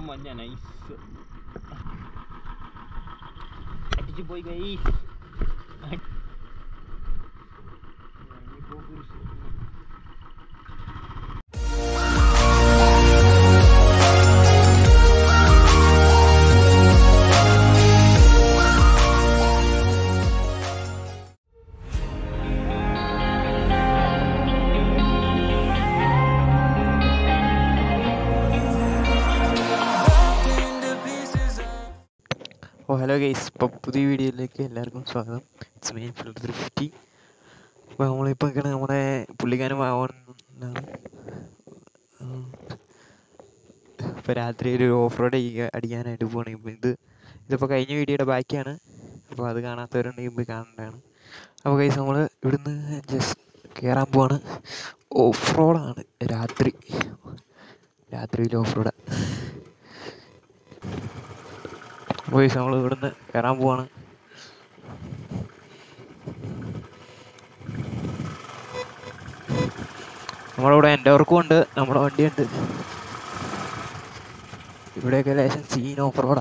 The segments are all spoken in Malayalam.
മഞ്ഞ നൈസ് അടിച്ചു പോയി ഗൈസ് ഓ ഹലോ ഗൈസ് ഇപ്പോൾ പുതിയ വീഡിയോയിലേക്ക് എല്ലാവർക്കും സ്വാഗതം it's main filter three fifty അപ്പോൾ നമ്മളിപ്പോൾ നിൽക്കണ നമ്മുടെ പുള്ളിക്കാരൻ വാഗോണാണ് ഇപ്പോൾ രാത്രി ഒരു ഓഫ് റോഡ് അടിക്കാനായിട്ട് പോവാണ് ഇപ്പോൾ ഇത് ഇതിപ്പോൾ കഴിഞ്ഞ വീഡിയോയുടെ ബാക്കിയാണ് അപ്പോൾ അത് കാണാത്തവരുണ്ടെങ്കിൽ പോയി കാണേണ്ടതാണ് അപ്പോൾ ഗൈസ് നമ്മൾ ഇവിടുന്ന് ജസ്റ്റ് കയറാൻ പോവാണ് ഓഫ് റോഡാണ് രാത്രി രാത്രിയിൽ ഓഫ് റോഡ് പോയി നമ്മൾ ഇവിടുന്ന് കയറാൻ പോവാണ് നമ്മളിവിടെ എൻ്റെ വർക്കും ഉണ്ട് നമ്മുടെ വണ്ടിയുണ്ട് ഇവിടെയൊക്കെ ലേശം സീൻ ഓഫ് റോഡാ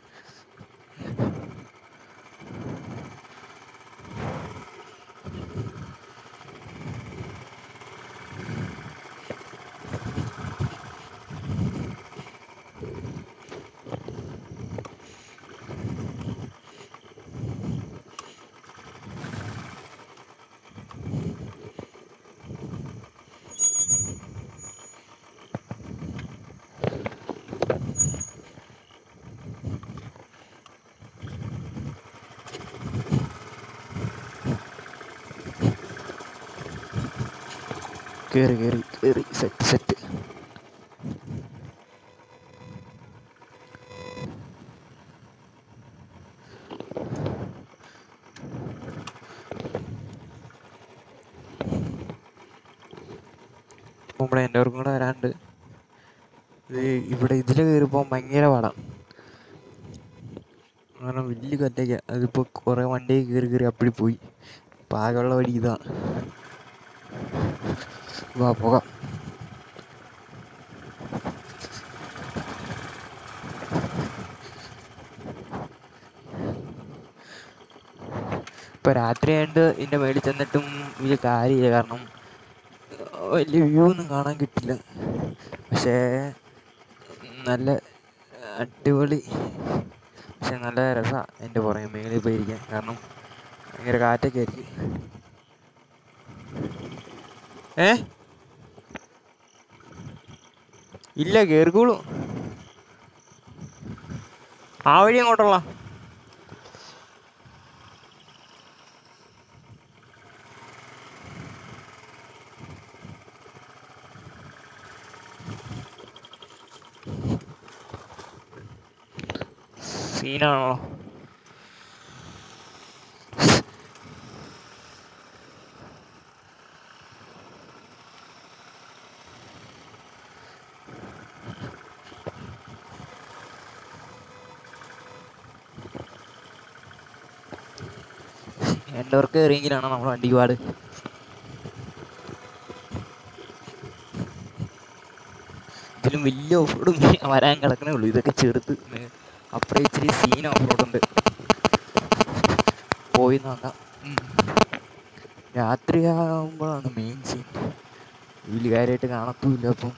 കയറി കയറി കയറി സെറ്റ് സെറ്റ് നമ്മുടെ എൻ്റെ അവർക്കും കൂടെ വരാണ്ട് ഇത് ഇവിടെ ഇതിൽ കയറിപ്പോൾ ഭയങ്കര പാടാണ് കാരണം വലിയ കറ്റയ്ക്ക അതിപ്പോൾ കുറേ വണ്ടി കയറി കയറി അപ്പടി പോയി ഇപ്പം ആകെയുള്ള വഴി ഇതാണ് വാ പോകാം ഇപ്പം രാത്രി ആയതുകൊണ്ട് ഇതിൻ്റെ മേളിൽ ചെന്നിട്ടും വലിയ കാര്യമില്ല കാരണം വലിയ വ്യൂ ഒന്നും കാണാൻ കിട്ടില്ല പക്ഷേ നല്ല അടിപൊളി പക്ഷെ നല്ല രസമാണ് എൻ്റെ പുറകെ മേളിൽ പോയി ഇരിക്കാൻ കാരണം ഭയങ്കര കാറ്റൊക്കെ ആയിരിക്കും ഏ ഇല്ല കേറിക്കോളൂ ആ വഴി അങ്ങോട്ടുള്ള സീനാണോ എല്ലാവർക്കും കയറിയെങ്കിലാണോ നമ്മുടെ വണ്ടിക്ക് പാട് ഇതിലും വലിയ ഓഫ് റോഡും വരാൻ കിടക്കണേ ഉള്ളൂ ഇതൊക്കെ ചെറുത്ത് അപ്പുറം ഇച്ചിരി സീൻ ഓഫ് റോഡുണ്ട് പോയി നോക്കാം ഉം. രാത്രിയാകുമ്പോഴാണ് മെയിൻ സീൻ വലിയ കാര്യമായിട്ട് കാണത്തുമില്ല അപ്പം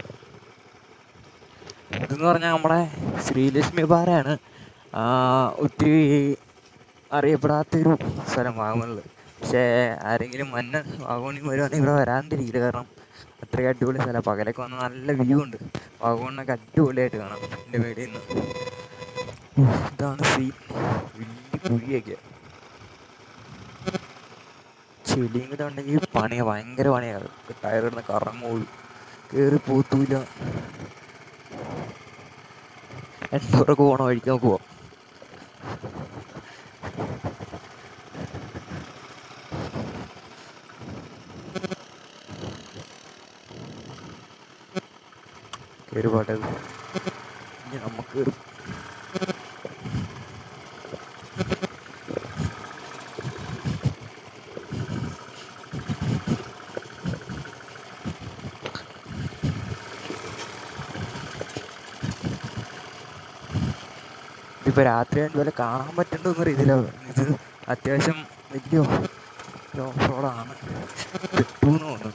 ഇതെന്ന് പറഞ്ഞാൽ നമ്മുടെ ശ്രീലക്ഷ്മി പാറയാണ് ആ, ഒത്തിരി അറിയപ്പെടാത്തൊരു സ്ഥലം വാഗമണിൽ പക്ഷേ ആരെങ്കിലും മന്ന വാഗമണിൽ വരുവാണെങ്കിൽ ഇവിടെ വരാണ്ടിരിക്കില്ല കാരണം അത്രയും അടിപൊളി സ്ഥലം പകലൊക്കെ വന്ന് നല്ല വ്യൂ ഉണ്ട് വാഗമണ്ണൊക്കെ അടിപൊളിയായിട്ട് കാണാം എൻ്റെ വീടിൽ നിന്ന് ഇതാണ് സീൻ വലിയ കുഴിയൊക്കെ ചെളിയും കൂടെ ഉണ്ടെങ്കിൽ പണിയാ ഭയങ്കര പണിയാണ് ടയർ ഇടുന്ന കറങ്ങോളൂ കയറി പോത്തൂല എന്തോറൊക്കെ പോകണം വഴിക്ക് നമുക്ക് പോവാം കയറി പോട്ടെ ഇനി നമുക്ക് കയറി ഇപ്പോൾ രാത്രി അതുപോലെ കാണാൻ പറ്റുന്നുണ്ടെന്ന് അറിയത്തില്ല ഇത് അത്യാവശ്യം വലിയ ഓഫ് റോഡാണ് പെട്ടൂന്ന് തോന്നുന്നു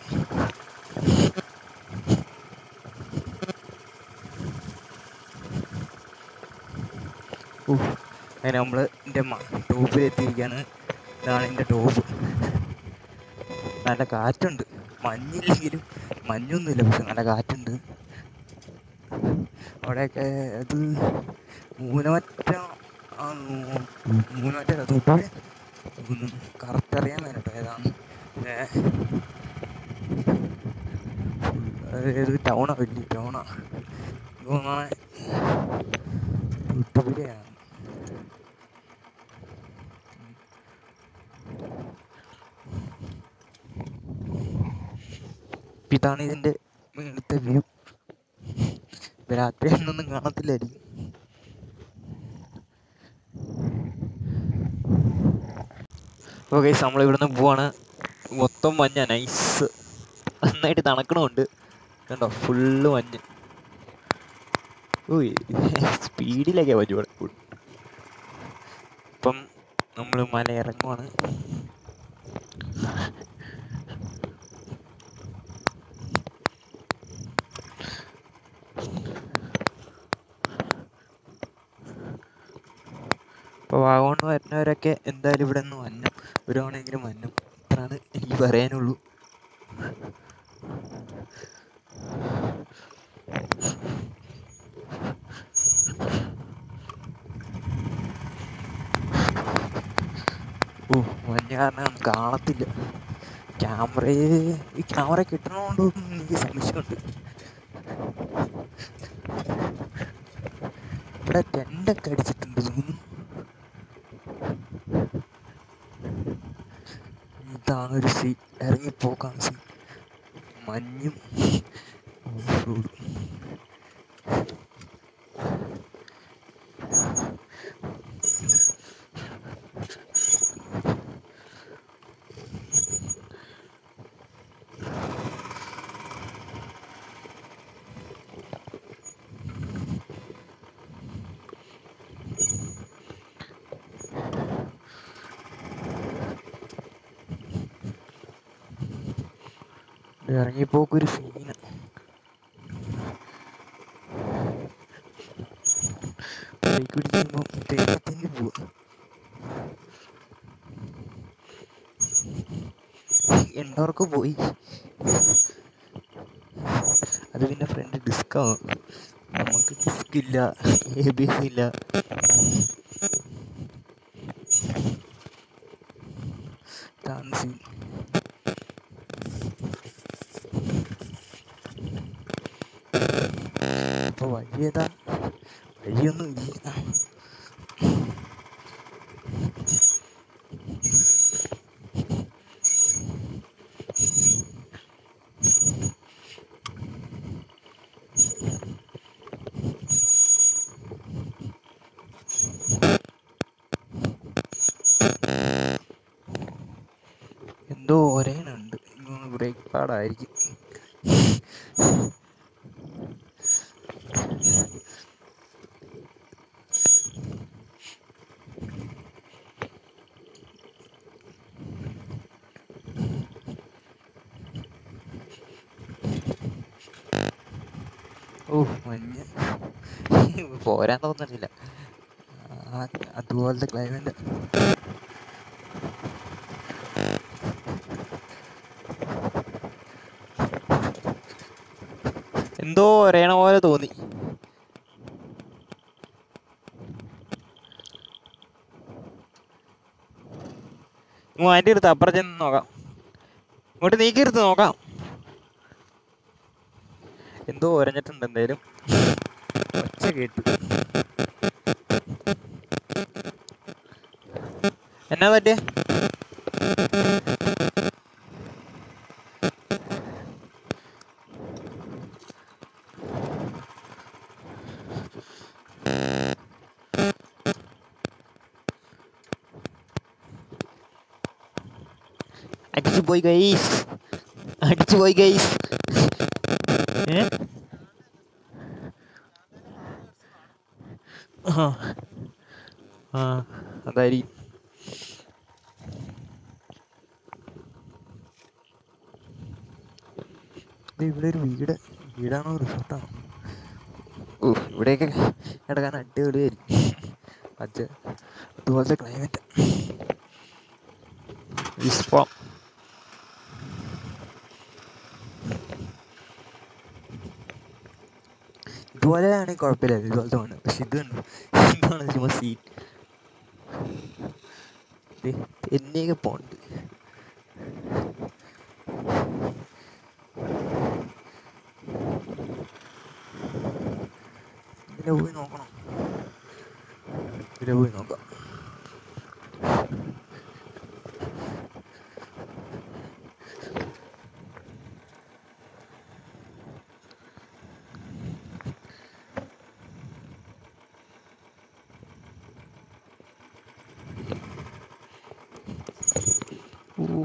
ഓ അങ്ങനെ നമ്മൾ എൻ്റെ ടോപ്പിൽ എത്തിയിരിക്കുകയാണ് ഇതാണ് എൻ്റെ ടോപ്പ് നല്ല കാറ്റുണ്ട് മഞ്ഞില്ലെങ്കിലും മഞ്ഞൊന്നുമില്ല പക്ഷെ നല്ല കാറ്റുണ്ട് അവിടെയൊക്കെ അത് മൂലമറ്റ മൂലമറ്റ തൊട്ട് കറക്റ്റ് അറിയാൻ വേണ്ടിട്ടോ ഏതാണ് ഏ, അത് ഏത് ടൗണാ വലിയ ടൗണാ തോന്നാണ് തൊട്ടുപിടിയാണ് ഇതാണ് ഇതിൻ്റെ മേളത്തെ വ്യൂ രാത്രി ഒന്നും കാണത്തില്ലായിരിക്കും ഓക്കെ നമ്മൾ ഇവിടുന്ന് പോവാണ് മൊത്തം മഞ്ഞ നൈസ് നന്നായിട്ട് തണുക്കണമുണ്ട് കണ്ടോ ഫുള്ള് മഞ്ഞ് ഓയ് സ്പീഡിലൊക്കെ പറ്റുവാണ് ഇപ്പം നമ്മൾ മല ഇറങ്ങുവാണ് ഇപ്പോൾ വാഗമണ് വരുന്നവരൊക്കെ എന്തായാലും ഇവിടെ നിന്ന് വന്നും വരുവാണെങ്കിലും വന്നും ഇത്രയാണ് എനിക്ക് പറയാനുള്ളൂ ഓ മഞ്ഞ കാരണം കാണത്തില്ല ക്യാമറയെ ഈ ക്യാമറ കിട്ടണോണ്ടോ എന്ന് എനിക്ക് സംശയമുണ്ട് ഇവിടെ ടെൻ്റൊക്കെ അടിച്ചിട്ടുണ്ട് തോന്നുന്നു ഇതാണ് ഒരു സീ ഇറങ്ങിപ്പോക്കാണ് സീ മഞ്ഞും ഓഫ് റോഡും ഇറങ്ങിപ്പോക്കൊരു സീന ബൈക്ക് പിടിക്കുമ്പോൾ തെന്നി തെന്നി പോവാ എണ്ണവർക്ക് പോയി അത് പിന്നെ ഫ്രണ്ട് ഡിസ്കാണ് നമുക്ക് ഡിസ്ക് ഇല്ല എ ബി എസ് ഇല്ല ഇതാണ് സീൻ അപ്പോൾ വഴി ഏതാ വഴിയൊന്നും ഇല്ല എന്തോ ഒരേനുണ്ട് ബ്രേക്ക് പാടായിരിക്കും ഓ മഞ്ഞ് പോരാൻ തോന്നുന്നില്ല ആ, അതുപോലത്തെ ക്ലൈമറ്റ് എന്തോ ഒരേണ പോലെ തോന്നി ഇങ്ങ് അതിൻ്റെ അടുത്ത് അപ്പുറം ചെന്ന് നോക്കാം ഇങ്ങോട്ട് നീക്കിയെടുത്ത് നോക്കാം എന്തോ ഒരഞ്ഞിട്ടുണ്ട് എന്തായാലും ഒച്ച കേട്ടു എന്നാ പറ്റിയ അടിച്ചു പോയി ഗൈസ് അടിച്ചു പോയി ഗൈസ് ഏ ആ ആ അതായിരിക്കും ഇത് ഇവിടെ ഒരു വീട് വീടാണോ റിസോർട്ടാണോ ഓ ഇവിടെയൊക്കെ കിടക്കാൻ അടിപൊളിയായിരിക്കും അത് ഇതുപോലത്തെ ക്ലൈമറ്റ് ഇസ്ഫാം ഇതുപോലെയാണെങ്കിൽ കുഴപ്പമില്ല ഇതുപോലത്തെ മണ്ണ് പക്ഷെ ഇത് കണ്ടു എന്താണ് ചുമ്മാ സീൻ എന്നെയൊക്കെ പോണ്ട് ഇതിലെ പോയി നോക്കണം ഇതിലെ പോയി നോക്കാം ഓ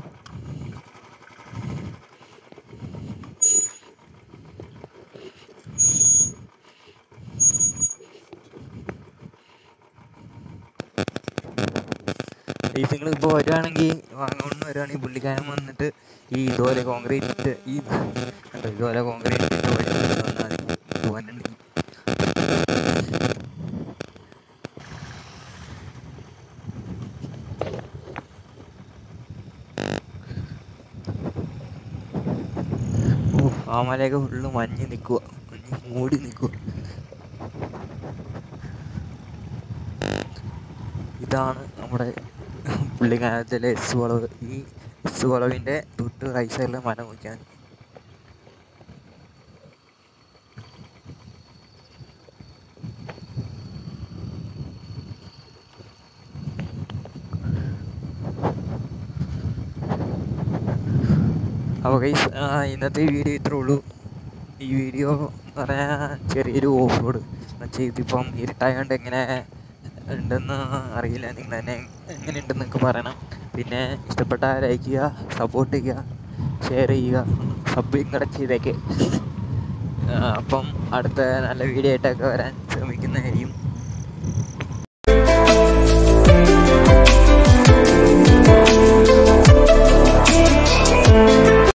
ഈ നിങ്ങൾ ഇപ്പോൾ വരുവാണെങ്കിൽ വാങ്ങുന്ന വരുവാണെങ്കിൽ പുള്ളിക്കാരൻ വന്നിട്ട് ഈ ഇതുപോലെ കോൺക്രീറ്റ് ഈ കണ്ടോ ഇതുപോലെ കോൺക്രീറ്റ് ഇട്ട് വഴി വന്നാൽ പോകാനുണ്ടെങ്കിൽ ഓ ആ മലയൊക്കെ ഫുള്ള് മഞ്ഞ് നിൽക്കുക മഞ്ഞ് മൂടി നിൽക്കുക ഇതാണ് നമ്മുടെ പുള്ളിക്കാനത്തിലെ എസ് വളവ് ഈ എസ് വളവിൻ്റെ തൊട്ട് റൈറ്റ് സൈഡിലെ മല നോക്കിയാൽ മതി. അപ്പോൾ ഗൈസ് ഇന്നത്തെ വീഡിയോ ഇത്രേ ഉള്ളൂ ഈ വീഡിയോ എന്ന് പറയാൻ ചെറിയൊരു ഓഫ് റോഡ് എന്നുവെച്ചാൽ ഇതിപ്പം ഇരുട്ടായതുകൊണ്ട് എങ്ങനെ ഉണ്ടെന്ന് അറിയില്ല നിങ്ങൾ തന്നെ എങ്ങനെ ഉണ്ടെന്നൊക്കെ പറയണം പിന്നെ ഇഷ്ടപ്പെട്ടാൽ ലൈക്ക് ചെയ്യുക സപ്പോർട്ട് ചെയ്യുക ഷെയർ ചെയ്യുക സബ് കൂടെ ചെയ്തേക്ക് ആ, അപ്പം അടുത്ത നല്ല വീഡിയോ ആയിട്ടൊക്കെ വരാൻ ശ്രമിക്കുന്നതായിരിക്കും